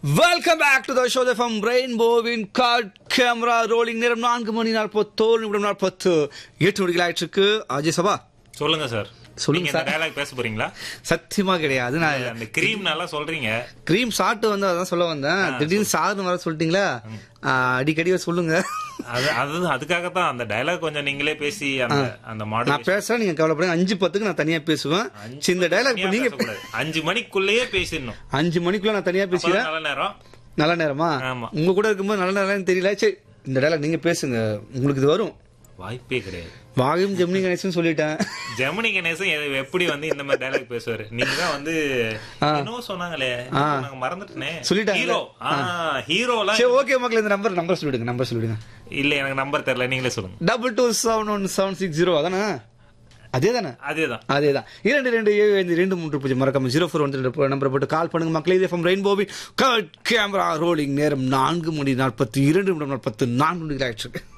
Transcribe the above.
Welcome back to the show from ரெயின்போவின் card camera rolling நேரம் நான்கு மணி நாற்பத்தோரு நிமிடம் நாற்பத்து எட்டு மணிகள் ஆயிட்டு இருக்கு அஜய் சபா சொல்லுங்க சார் சொல்லுங்க நீங்க இந்த சார். டயலாக் பேச போறீங்களா சத்தியமா கிடையாது நான் அந்த கிரீம் நல்லா சொல்றீங்க கிரீம் சாப்பிட்டு வந்து அதான் சொல்ல வந்தேன் திடீர்னு சார்னு வர சொல்லிட்டீங்களா ஆ, அடிக்கடி சொல்லுங்க அது அது அதுக்காகத்தான் அந்த டயலாக் கொஞ்சம் நீங்களே பேசி அந்த அந்த மாடல் நான் பேசுறேன் நீங்க கவலைப்படுங்க அஞ்சு பத்துக்கு நான் தனியா பேசுவேன் சரி, இந்த டைலாக் இப்ப நீங்க அஞ்சு மணிக்குள்ளேயே பேசிடணும் அஞ்சு மணிக்குள்ள நான் தனியா பேசுறேன் அப்பதான் நல்ல நேரம் நல்ல நேரமா ஆமா. உங்க கூட இருக்கும்போது நல்ல நேரம் தெரியல சரி இந்த டைலாக் நீங்க பேசுங்க உங்களுக்கு இது வரும் வாய்ப்பே கிடையாது வாயும் ஜெமினி கணேசன் சொல்லிட்டேன் ஜெமினி கணேசன் எ- எப்படி வந்து இந்த மாதிரி டயலாக் பேசுவாரு நீங்க தான் வந்து என்னவோ சொன்னாங்களே நாங்க மறந்துட்டேனே சொல்லிட்டாங்க. ஹீரோ ஆ ஹீரோலாம் சரி ஓகே மக்கள் இந்த நம்பர் நம்பர் சொல்லிடுங்க நம்பர் சொல்லிடுங்க இல்ல எனக்கு நம்பர் தெரியல நீங்களே சொல்லுங்க double two seven one seven six zero அதானே அதே தானே அதேதான் அதே தான் இரண்டு ரெண்டு ஏழு ஐந்து ரெண்டு மூன்று பூஜ்ஜியம் மறக்காம ஜீரோ ஃபோர் ஒன் ரெண்டு நம்பரை போட்டு கால் பண்ணுங்க மக்களே இது ஃப்ரம் ரெயின்போவி கேமரா ரோலிங் நேரம் நான்கு மணி நாற்பத்தி இரண்டு நிமிடம் நாற்பத்தி நான்கு மணிகள் ஆயிடுச்சு